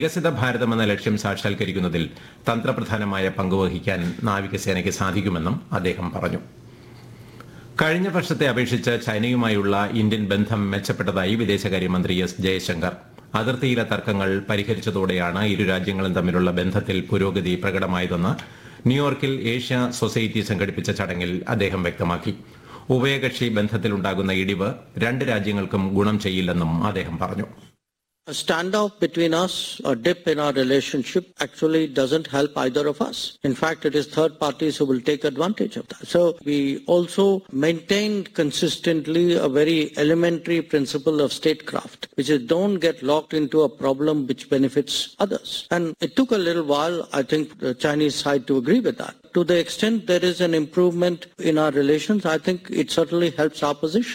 വികസിത ഭാരതം എന്ന ലക്ഷ്യം സാക്ഷാത്കരിക്കുന്നതിൽ തന്ത്രപ്രധാനമായ പങ്കുവഹിക്കാൻ നാവികസേനയ്ക്ക് സാധിക്കുമെന്നും അദ്ദേഹം പറഞ്ഞു കഴിഞ്ഞ വർഷത്തെ അപേക്ഷിച്ച് ചൈനയുമായുള്ള ഇന്ത്യൻ ബന്ധം മെച്ചപ്പെട്ടതായി വിദേശകാര്യമന്ത്രി എസ് ജയശങ്കർ അതിർത്തിയിലെ തർക്കങ്ങൾ പരിഹരിച്ചതോടെയാണ് ഇരു രാജ്യങ്ങളും തമ്മിലുള്ള ബന്ധത്തിൽ പുരോഗതി പ്രകടമായതെന്ന് ന്യൂയോർക്കിൽ ഏഷ്യ സൊസൈറ്റി സംഘടിപ്പിച്ച ചടങ്ങിൽ അദ്ദേഹം വ്യക്തമാക്കി ഉഭയകക്ഷി ബന്ധത്തിലുണ്ടാകുന്ന ഇടിവ് രണ്ട് രാജ്യങ്ങൾക്കും ഗുണം ചെയ്യില്ലെന്നും അദ്ദേഹം പറഞ്ഞു A standoff between us, a dip in our relationship actually doesn't help either of us. In fact, it is third parties who will take advantage of that. So we also maintained consistently a very elementary principle of statecraft, which is don't get locked into a problem which benefits others. And it took a little while, I think, the Chinese side to agree with that. To the extent there is an improvement in our relations, I think it certainly helps our position.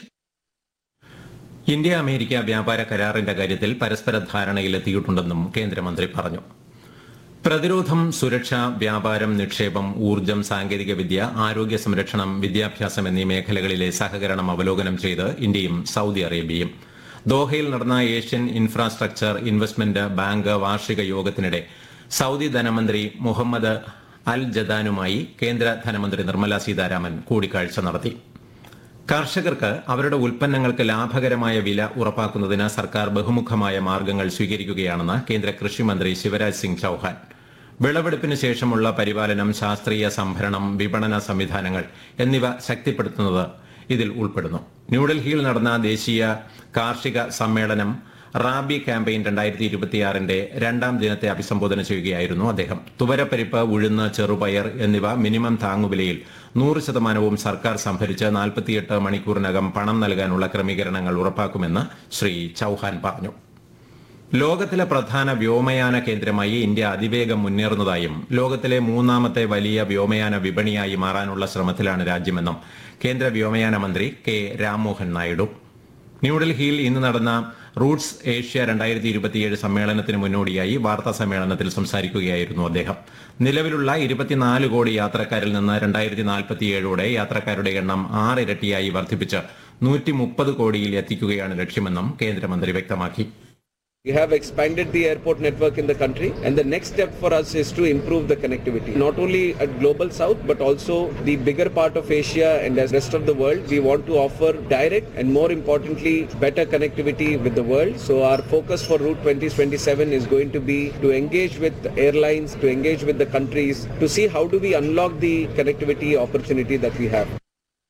India America വ്യാപാര കരാറിന്റെ കാര്യത്തിൽ പരസ്പര ധാരണയിലെത്തിയിട്ടുണ്ടെന്നും കേന്ദ്രമന്ത്രി പറഞ്ഞു പ്രതിരോധം സുരക്ഷ വ്യാപാരം നിക്ഷേപം ഊർജ്ജം സാങ്കേതികവിദ്യ ആരോഗ്യ സംരക്ഷണം വിദ്യാഭ്യാസം എന്നീ മേഖലകളിലെ സഹകരണം അവലോകനം ചെയ്ത് ഇന്ത്യയും സൌദി അറേബ്യയും ദോഹയിൽ നടന്ന ഏഷ്യൻ ഇൻഫ്രാസ്ട്രക്ചർ ഇൻവെസ്റ്റ്മെന്റ് ബാങ്ക് വാർഷിക യോഗത്തിനിടെ സൌദി ധനമന്ത്രി മുഹമ്മദ് അൽ ജദാനുമായി കേന്ദ്ര ധനമന്ത്രി നിർമ്മല സീതാരാമൻ കൂടിക്കാഴ്ച നടത്തി കർഷകർക്ക് അവരുടെ ഉൽപ്പന്നങ്ങൾക്ക് ലാഭകരമായ വില ഉറപ്പാക്കുന്നതിന് സർക്കാർ ബഹുമുഖമായ മാർഗങ്ങൾ സ്വീകരിക്കുകയാണെന്ന് കേന്ദ്ര കൃഷിമന്ത്രി ശിവരാജ് സിംഗ് ചൌഹാൻ വിളവെടുപ്പിന് ശേഷമുള്ള പരിപാലനം ശാസ്ത്രീയ സംഭരണം വിപണന സംവിധാനങ്ങൾ എന്നിവ ശക്തിപ്പെടുത്തുന്നത് ഇതിൽ ഉൾപ്പെടുന്നു ന്യൂഡൽഹിയിൽ നടന്ന ദേശീയ കാർഷിക സമ്മേളനം റാബി ക്യാമ്പയിൻ രണ്ടായിരത്തി ഇരുപത്തിയാറിന്റെ രണ്ടാം ദിനത്തെ അഭിസംബോധന ചെയ്യുകയായിരുന്നു അദ്ദേഹം തുവരപ്പരിപ്പ് ഉഴുന്ന് ചെറുപയർ എന്നിവ മിനിമം താങ്ങുവിലയിൽ നൂറ് ശതമാനവും സർക്കാർ സംഭരിച്ച് നാൽപ്പത്തിയെട്ട് മണിക്കൂറിനകം പണം നൽകാനുള്ള ക്രമീകരണങ്ങൾ ഉറപ്പാക്കുമെന്ന് ശ്രീ ചൌഹാൻ പറഞ്ഞു ലോകത്തിലെ പ്രധാന വ്യോമയാന കേന്ദ്രമായി ഇന്ത്യ അതിവേഗം മുന്നേറുന്നതായും ലോകത്തിലെ മൂന്നാമത്തെ വലിയ വ്യോമയാന വിപണിയായി മാറാനുള്ള ശ്രമത്തിലാണ് രാജ്യമെന്നും കേന്ദ്ര വ്യോമയാന മന്ത്രി കെ രാംമോഹൻ നായിഡു ന്യൂഡൽഹിയിൽ ഇന്ന് നടന്ന റൂട്ട്സ് ഏഷ്യ രണ്ടായിരത്തി ഇരുപത്തിയേഴ് സമ്മേളനത്തിന് മുന്നോടിയായി വാർത്താ സമ്മേളനത്തിൽ സംസാരിക്കുകയായിരുന്നു അദ്ദേഹം നിലവിലുള്ള ഇരുപത്തിനാല് കോടി യാത്രക്കാരിൽ നിന്ന് രണ്ടായിരത്തി നാൽപ്പത്തിയേഴോടെ യാത്രക്കാരുടെ എണ്ണം ആറിരട്ടിയായി വർദ്ധിപ്പിച്ച് നൂറ്റി മുപ്പത് കോടിയിൽ എത്തിക്കുകയാണ് ലക്ഷ്യമെന്നും കേന്ദ്രമന്ത്രി വ്യക്തമാക്കി We have expanded the airport network in the country and the next step for us is to improve the connectivity. Not only at global south but also the bigger part of Asia and the rest of the world. We want to offer direct and more importantly better connectivity with the world. So our focus for Route 2027 is going to be to engage with airlines, to engage with the countries, to see how do we unlock the connectivity opportunity that we have.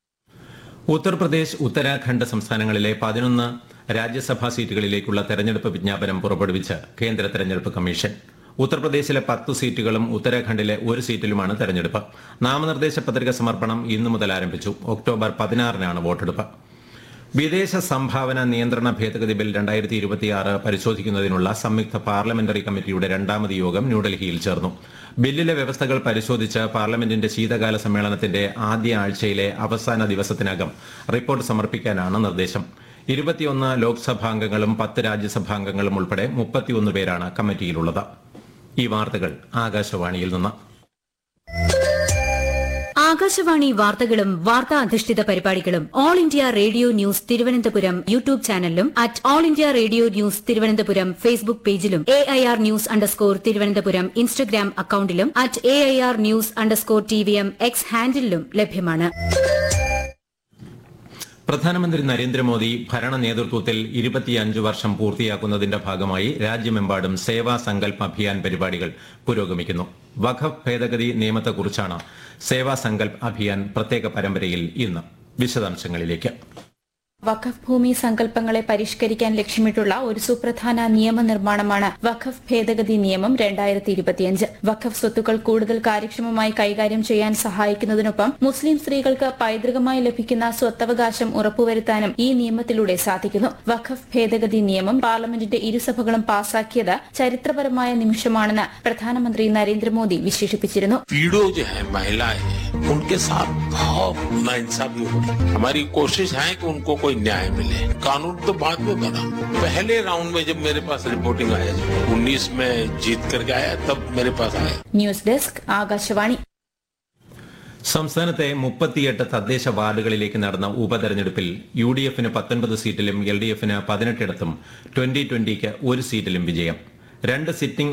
Uttar Pradesh Uttarakhand സംസ്ഥാനങ്ങളിലെ പതിനൊന്ന് രാജ്യസഭാ സീറ്റുകളിലേക്കുള്ള തെരഞ്ഞെടുപ്പ് വിജ്ഞാപനം പുറപ്പെടുവിച്ച് കേന്ദ്ര തെരഞ്ഞെടുപ്പ് commission ഉത്തർപ്രദേശിലെ പത്ത് സീറ്റുകളും ഉത്തരാഖണ്ഡിലെ ഒരു സീറ്റിലുമാണ് തെരഞ്ഞെടുപ്പ് നാമനിർദ്ദേശ പത്രിക സമർപ്പണം ഇന്നു മുതൽ ആരംഭിച്ചു ഒക്ടോബർ പതിനാറിനാണ് വോട്ടെടുപ്പ് വിദേശ സംഭാവന നിയന്ത്രണ ഭേദഗതി ബിൽ രണ്ടായിരത്തി ഇരുപത്തിയാറ് പരിശോധിക്കുന്നതിനുള്ള സംയുക്ത പാർലമെന്ററി കമ്മിറ്റിയുടെ രണ്ടാമത് യോഗം ന്യൂഡൽഹിയിൽ ചേർന്നു ബില്ലിലെ വ്യവസ്ഥകൾ പരിശോധിച്ച് പാർലമെന്റിന്റെ ശീതകാല സമ്മേളനത്തിന്റെ ആദ്യ ആഴ്ചയിലെ അവസാന ദിവസത്തിനകം റിപ്പോർട്ട് സമർപ്പിക്കാനാണ് നിർദ്ദേശം ഇരുപത്തിയൊന്ന് ലോക്സഭാംഗങ്ങളും പത്ത് രാജ്യസഭാംഗങ്ങളും ഉൾപ്പെടെ മുപ്പത്തിയൊന്ന് പേരാണ് കമ്മിറ്റിയിലുള്ളത് ഈ വാർത്തകൾ ആകാശവാണിയിൽ നിന്ന് ആകാശവാണി വാർത്തകളും വാർത്താ അധിഷ്ഠിത പരിപാടികളും all India radio news Thiruvananthapuram YouTube ചാനലിലും at all India radio news Thiruvananthapuram Facebook പേജിലും A I R news underscore Thiruvananthapuram Instagram അക്കൌണ്ടിലും at A I R news underscore T V M X ഹാൻഡിലും ലഭ്യമാണ് പ്രധാനമന്ത്രി നരേന്ദ്രമോദി ഭരണ നേതൃത്വത്തിൽ ഇരുപത്തിയഞ്ച് വർഷം പൂർത്തിയാക്കുന്നതിന്റെ ഭാഗമായി രാജ്യമെമ്പാടും സേവാ സങ്കൽപ് അഭിയാൻ പരിപാടികൾ പുരോഗമിക്കുന്നു വഖഫ് ഭേദഗതി നിയമത്തെക്കുറിച്ചാണ് സേവാ സങ്കൽപ് അഭിയാൻ പ്രത്യേക പരമ്പരയിൽ ഇന്ന് വിശദാംശങ്ങളിലേക്ക് വഖഫ് ഭൂമി സങ്കല്പങ്ങളെ പരിഷ്കരിക്കാൻ ലക്ഷ്യമിട്ടുള്ള ഒരു സുപ്രധാന നിയമനിർമ്മാണമാണ് വഖഫ് ഭേദഗതി നിയമം രണ്ടായിരത്തി ഇരുപത്തിയഞ്ച് വഖഫ് സ്വത്തുക്കൾ കൂടുതൽ കാര്യക്ഷമമായി കൈകാര്യം ചെയ്യാൻ സഹായിക്കുന്നതിനൊപ്പം മുസ്ലിം സ്ത്രീകൾക്ക് പൈതൃകമായി ലഭിക്കുന്ന സ്വത്തവകാശം ഉറപ്പുവരുത്താനും ഈ നിയമത്തിലൂടെ സാധിക്കുന്നു വഖഫ് ഭേദഗതി നിയമം പാർലമെന്റിന്റെ ഇരുസഭകളും പാസാക്കിയത് ചരിത്രപരമായ നിമിഷമാണെന്ന് പ്രധാനമന്ത്രി നരേന്ദ്രമോദി വിശേഷിപ്പിച്ചിരുന്നു पीड़ो जो है महिलाएं उनके साथ बहुत नाइंसाफी हो रही है हमारी कोशिश है कि उनको कोई न्याय मिले कानून तो बाद में बना पहले राउंड में जब मेरे पास रिपोर्टिंग आया उन्नीस में जीत करके आया तब मेरे पास आया ന്യൂസ് ഡെസ്ക് ആകാശവാണി സംസ്ഥാനത്തെ മുപ്പത്തിയെട്ട് തദ്ദേശ വാർഡുകളിലേക്ക് നടന്ന ഉപതെരഞ്ഞെടുപ്പിൽ യു ഡി എഫിന് പത്തൊൻപത് സീറ്റിലും എൽ ഡി എഫിന് പതിനെട്ടിടത്തും ട്വന്റി ട്വന്റിക്ക് ഒരു സീറ്റിലും വിജയം രണ്ട് സിറ്റിംഗ്